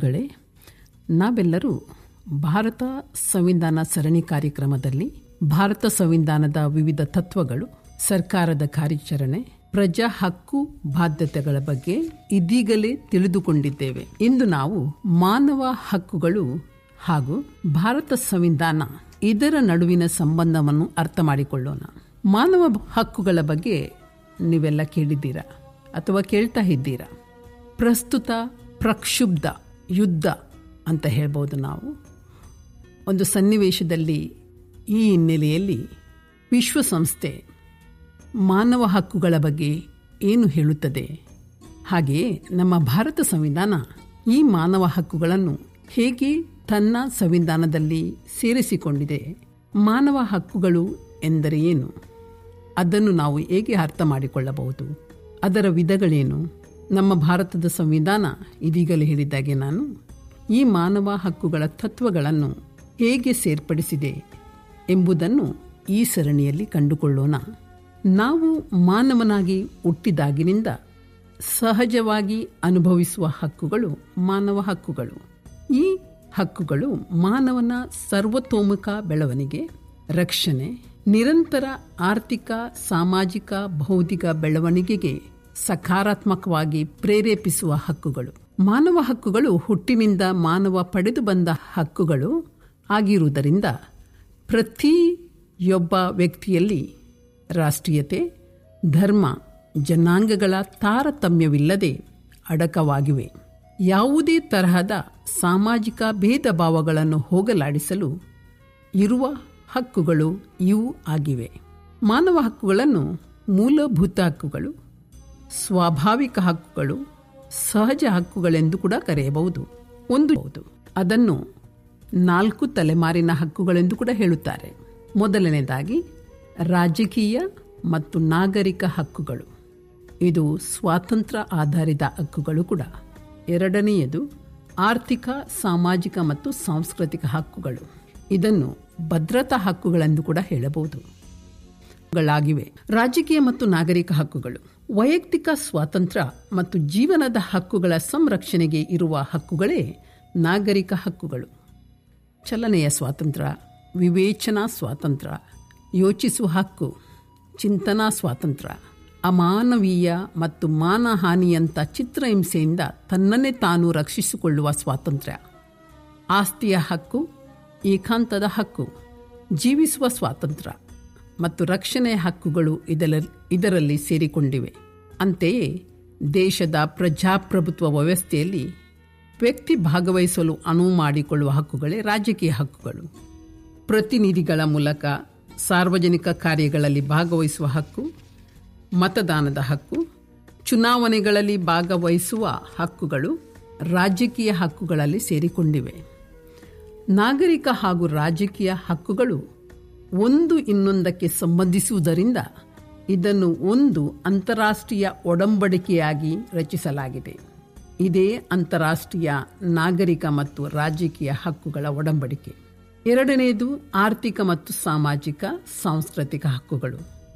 ಗಳೇ ನಾವೆಲ್ಲರೂ ಭಾರತ ಸಂವಿಧಾನ ಸರಣಿ ಕಾರ್ಯಕ್ರಮದಲ್ಲಿ ಭಾರತ ಸಂವಿಧಾನದ ವಿವಿಧ ತತ್ವಗಳು ಸರ್ಕಾರದ ಕಾರ್ಯಾಚರಣೆ ಪ್ರಜಾ ಹಕ್ಕು ಬಾಧ್ಯತೆಗಳ ಬಗ್ಗೆ ಇದೀಗಲೇ ತಿಳಿದುಕೊಂಡಿದ್ದೇವೆ ಇಂದು ನಾವು ಮಾನವ ಹಕ್ಕುಗಳು ಹಾಗೂ ಭಾರತ ಸಂವಿಧಾನ ಇದರ ನಡುವಿನ ಸಂಬಂಧವನ್ನು ಅರ್ಥ ಮಾಡಿಕೊಳ್ಳೋಣ ಮಾನವ ಹಕ್ಕುಗಳ ಬಗ್ಗೆ ನೀವೆಲ್ಲ ಕೇಳಿದ್ದೀರಾ ಅಥವಾ ಕೇಳ್ತಾ ಇದ್ದೀರಾ ಪ್ರಸ್ತುತ ಪ್ರಕ್ಷುಬ್ಧ ಯುದ್ಧ ಅಂತ ಹೇಳ್ಬೋದು ನಾವು ಒಂದು ಸನ್ನಿವೇಶದಲ್ಲಿ ಈ ಹಿನ್ನೆಲೆಯಲ್ಲಿ ವಿಶ್ವಸಂಸ್ಥೆ ಮಾನವ ಹಕ್ಕುಗಳ ಬಗ್ಗೆ ಏನು ಹೇಳುತ್ತದೆ ಹಾಗೆಯೇ ನಮ್ಮ ಭಾರತ ಸಂವಿಧಾನ ಈ ಮಾನವ ಹಕ್ಕುಗಳನ್ನು ಹೇಗೆ ತನ್ನ ಸಂವಿಧಾನದಲ್ಲಿ ಸೇರಿಸಿಕೊಂಡಿದೆ ಮಾನವ ಹಕ್ಕುಗಳು ಎಂದರೆ ಏನು ಅದನ್ನು ನಾವು ಹೇಗೆ ಅರ್ಥ ಮಾಡಿಕೊಳ್ಳಬಹುದು ಅದರ ವಿಧಗಳೇನು ನಮ್ಮ ಭಾರತದ ಸಂವಿಧಾನ ಇದೀಗಲೇ ಹೇಳಿದಾಗೆ ನಾನು ಈ ಮಾನವ ಹಕ್ಕುಗಳ ತತ್ವಗಳನ್ನು ಹೇಗೆ ಸೇರ್ಪಡಿಸಿದೆ ಎಂಬುದನ್ನು ಈ ಸರಣಿಯಲ್ಲಿ ಕಂಡುಕೊಳ್ಳೋಣ ನಾವು ಮಾನವನಾಗಿ ಹುಟ್ಟಿದಾಗಿನಿಂದ ಸಹಜವಾಗಿ ಅನುಭವಿಸುವ ಹಕ್ಕುಗಳು ಮಾನವ ಹಕ್ಕುಗಳು ಈ ಹಕ್ಕುಗಳು ಮಾನವನ ಸರ್ವತೋಮುಖ ಬೆಳವಣಿಗೆ ರಕ್ಷಣೆ ನಿರಂತರ ಆರ್ಥಿಕ ಸಾಮಾಜಿಕ ಬೌದ್ಧಿಕ ಬೆಳವಣಿಗೆಗೆ ಸಕಾರಾತ್ಮಕವಾಗಿ ಪ್ರೇರೇಪಿಸುವ ಹಕ್ಕುಗಳು ಮಾನವ ಹಕ್ಕುಗಳು ಹುಟ್ಟಿನಿಂದ ಮಾನವ ಪಡೆದು ಬಂದ ಹಕ್ಕುಗಳು ಆಗಿರುವುದರಿಂದ ಪ್ರತಿಯೊಬ್ಬ ವ್ಯಕ್ತಿಯಲ್ಲಿ ರಾಷ್ಟ್ರೀಯತೆ ಧರ್ಮ ಜನಾಂಗಗಳ ತಾರತಮ್ಯವಿಲ್ಲದೆ ಅಡಕವಾಗಿವೆ ಯಾವುದೇ ತರಹದ ಸಾಮಾಜಿಕ ಭೇದ ಭಾವಗಳನ್ನು ಹೋಗಲಾಡಿಸಲು ಇರುವ ಹಕ್ಕುಗಳು ಇವು ಆಗಿವೆ ಮಾನವ ಹಕ್ಕುಗಳನ್ನು ಮೂಲಭೂತ ಹಕ್ಕುಗಳು ಸ್ವಾಭಾವಿಕ ಹಕ್ಕುಗಳು ಸಹಜ ಹಕ್ಕುಗಳೆಂದು ಕೂಡ ಕರೆಯಬಹುದು ಒಂದು ಅದನ್ನು ನಾಲ್ಕು ತಲೆಮಾರಿನ ಹಕ್ಕುಗಳೆಂದು ಕೂಡ ಹೇಳುತ್ತಾರೆ ಮೊದಲನೇದಾಗಿ ರಾಜಕೀಯ ಮತ್ತು ನಾಗರಿಕ ಹಕ್ಕುಗಳು ಇದು ಸ್ವಾತಂತ್ರ್ಯ ಆಧಾರಿತ ಹಕ್ಕುಗಳು ಕೂಡ ಎರಡನೆಯದು ಆರ್ಥಿಕ ಸಾಮಾಜಿಕ ಮತ್ತು ಸಾಂಸ್ಕೃತಿಕ ಹಕ್ಕುಗಳು ಇದನ್ನು ಭದ್ರತಾ ಹಕ್ಕುಗಳೆಂದು ಕೂಡ ಹೇಳಬಹುದು ಗಳಾಗಿವೆ ರಾಜಕೀಯ ಮತ್ತು ನಾಗರಿಕ ಹಕ್ಕುಗಳು ವೈಯಕ್ತಿಕ ಸ್ವಾತಂತ್ರ್ಯ ಮತ್ತು ಜೀವನದ ಹಕ್ಕುಗಳ ಸಂರಕ್ಷಣೆಗೆ ಇರುವ ಹಕ್ಕುಗಳೇ ನಾಗರಿಕ ಹಕ್ಕುಗಳು ಚಲನೆಯ ಸ್ವಾತಂತ್ರ್ಯ ವಿವೇಚನಾ ಸ್ವಾತಂತ್ರ್ಯ ಯೋಚಿಸುವ ಹಕ್ಕು ಚಿಂತನಾ ಸ್ವಾತಂತ್ರ್ಯ ಅಮಾನವೀಯ ಮತ್ತು ಮಾನಹಾನಿಯಂಥ ಚಿತ್ರಹಿಂಸೆಯಿಂದ ತನ್ನನ್ನೇ ತಾನು ರಕ್ಷಿಸಿಕೊಳ್ಳುವ ಸ್ವಾತಂತ್ರ್ಯ ಆಸ್ತಿಯ ಹಕ್ಕು ಏಕಾಂತದ ಹಕ್ಕು ಜೀವಿಸುವ ಸ್ವಾತಂತ್ರ್ಯ ಮತ್ತು ರಕ್ಷಣೆಯ ಹಕ್ಕುಗಳು ಇದರ ಇದರಲ್ಲಿ ಸೇರಿಕೊಂಡಿವೆ ಅಂತೆಯೇ ದೇಶದ ಪ್ರಜಾಪ್ರಭುತ್ವ ವ್ಯವಸ್ಥೆಯಲ್ಲಿ ವ್ಯಕ್ತಿ ಭಾಗವಹಿಸಲು ಅನುವು ಮಾಡಿಕೊಳ್ಳುವ ಹಕ್ಕುಗಳೇ ರಾಜಕೀಯ ಹಕ್ಕುಗಳು ಪ್ರತಿನಿಧಿಗಳ ಮೂಲಕ ಸಾರ್ವಜನಿಕ ಕಾರ್ಯಗಳಲ್ಲಿ ಭಾಗವಹಿಸುವ ಹಕ್ಕು ಮತದಾನದ ಹಕ್ಕು ಚುನಾವಣೆಗಳಲ್ಲಿ ಭಾಗವಹಿಸುವ ಹಕ್ಕುಗಳು ರಾಜಕೀಯ ಹಕ್ಕುಗಳಲ್ಲಿ ಸೇರಿಕೊಂಡಿವೆ ನಾಗರಿಕ ಹಾಗೂ ರಾಜಕೀಯ ಹಕ್ಕುಗಳು ಒಂದು ಇನ್ನೊಂದಕ್ಕೆ ಸಂಬಂಧಿಸುವುದರಿಂದ ಇದನ್ನು ಒಂದು ಅಂತಾರಾಷ್ಟ್ರೀಯ ಒಡಂಬಡಿಕೆಯಾಗಿ ರಚಿಸಲಾಗಿದೆ ಇದೇ ಅಂತಾರಾಷ್ಟ್ರೀಯ ನಾಗರಿಕ ಮತ್ತು ರಾಜಕೀಯ ಹಕ್ಕುಗಳ ಒಡಂಬಡಿಕೆ ಎರಡನೆಯದು ಆರ್ಥಿಕ ಮತ್ತು ಸಾಮಾಜಿಕ ಸಾಂಸ್ಕೃತಿಕ ಹಕ್ಕುಗಳು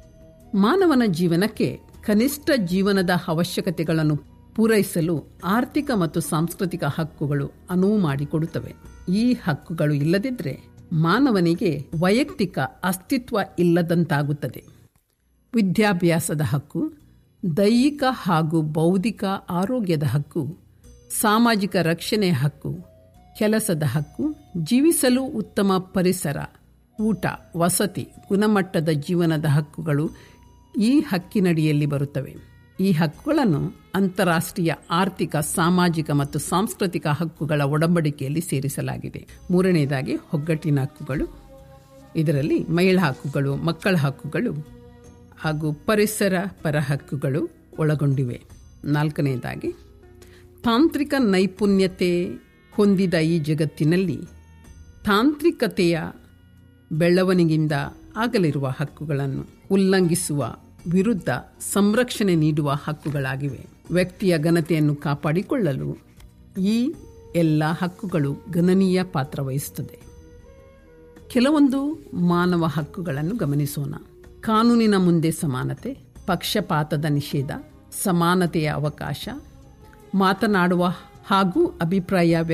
ಮಾನವನ ಜೀವನಕ್ಕೆ ಕನಿಷ್ಠ ಜೀವನದ ಅವಶ್ಯಕತೆಗಳನ್ನು ಪೂರೈಸಲು ಆರ್ಥಿಕ ಮತ್ತು ಸಾಂಸ್ಕೃತಿಕ ಹಕ್ಕುಗಳು ಅನುವು ಮಾಡಿಕೊಡುತ್ತವೆ ಈ ಹಕ್ಕುಗಳು ಇಲ್ಲದಿದ್ದರೆ ಮಾನವನಿಗೆ ವೈಯಕ್ತಿಕ ಅಸ್ತಿತ್ವ ಇಲ್ಲದಂತಾಗುತ್ತದೆ ವಿದ್ಯಾಭ್ಯಾಸದ ಹಕ್ಕು ದೈಹಿಕ ಹಾಗೂ ಬೌದ್ಧಿಕ ಆರೋಗ್ಯದ ಹಕ್ಕು ಸಾಮಾಜಿಕ ರಕ್ಷಣೆಯ ಹಕ್ಕು ಕೆಲಸದ ಹಕ್ಕು ಜೀವಿಸಲು ಉತ್ತಮ ಪರಿಸರ ಊಟ ವಸತಿ ಗುಣಮಟ್ಟದ ಜೀವನದ ಹಕ್ಕುಗಳು ಈ ಹಕ್ಕಿನಡಿಯಲ್ಲಿ ಬರುತ್ತವೆ ಈ ಹಕ್ಕುಗಳನ್ನು ಅಂತಾರಾಷ್ಟ್ರೀಯ ಆರ್ಥಿಕ ಸಾಮಾಜಿಕ ಮತ್ತು ಸಾಂಸ್ಕೃತಿಕ ಹಕ್ಕುಗಳ ಒಡಂಬಡಿಕೆಯಲ್ಲಿ ಸೇರಿಸಲಾಗಿದೆ ಮೂರನೆಯದಾಗಿ ಒಗ್ಗಟ್ಟಿನ ಹಕ್ಕುಗಳು ಇದರಲ್ಲಿ ಮಹಿಳಾ ಹಕ್ಕುಗಳು ಮಕ್ಕಳ ಹಕ್ಕುಗಳು ಹಾಗೂ ಪರಿಸರ ಪರ ಹಕ್ಕುಗಳು ಒಳಗೊಂಡಿವೆ ನಾಲ್ಕನೆಯದಾಗಿ ತಾಂತ್ರಿಕ ನೈಪುಣ್ಯತೆ ಹೊಂದಿದ ಈ ಜಗತ್ತಿನಲ್ಲಿ ತಾಂತ್ರಿಕತೆಯ ಬೆಳವಣಿಗೆಯಿಂದ ಆಗಲಿರುವ ಹಕ್ಕುಗಳನ್ನು ಉಲ್ಲಂಘಿಸುವ ವಿರುದ್ಧ ಸಂರಕ್ಷಣೆ ನೀಡುವ ಹಕ್ಕುಗಳಾಗಿವೆ ವ್ಯಕ್ತಿಯ ಘನತೆಯನ್ನು ಕಾಪಾಡಿಕೊಳ್ಳಲು ಈ ಎಲ್ಲ ಹಕ್ಕುಗಳು ಗಣನೀಯ ಪಾತ್ರ ವಹಿಸುತ್ತದೆ ಕೆಲವೊಂದು ಮಾನವ ಹಕ್ಕುಗಳನ್ನು ಗಮನಿಸೋಣ ಕಾನೂನಿನ ಮುಂದೆ ಸಮಾನತೆ ಪಕ್ಷಪಾತದ ನಿಷೇಧ ಸಮಾನತೆಯ ಅವಕಾಶ ಮಾತನಾಡುವ ಹಾಗೂ ಅಭಿಪ್ರಾಯ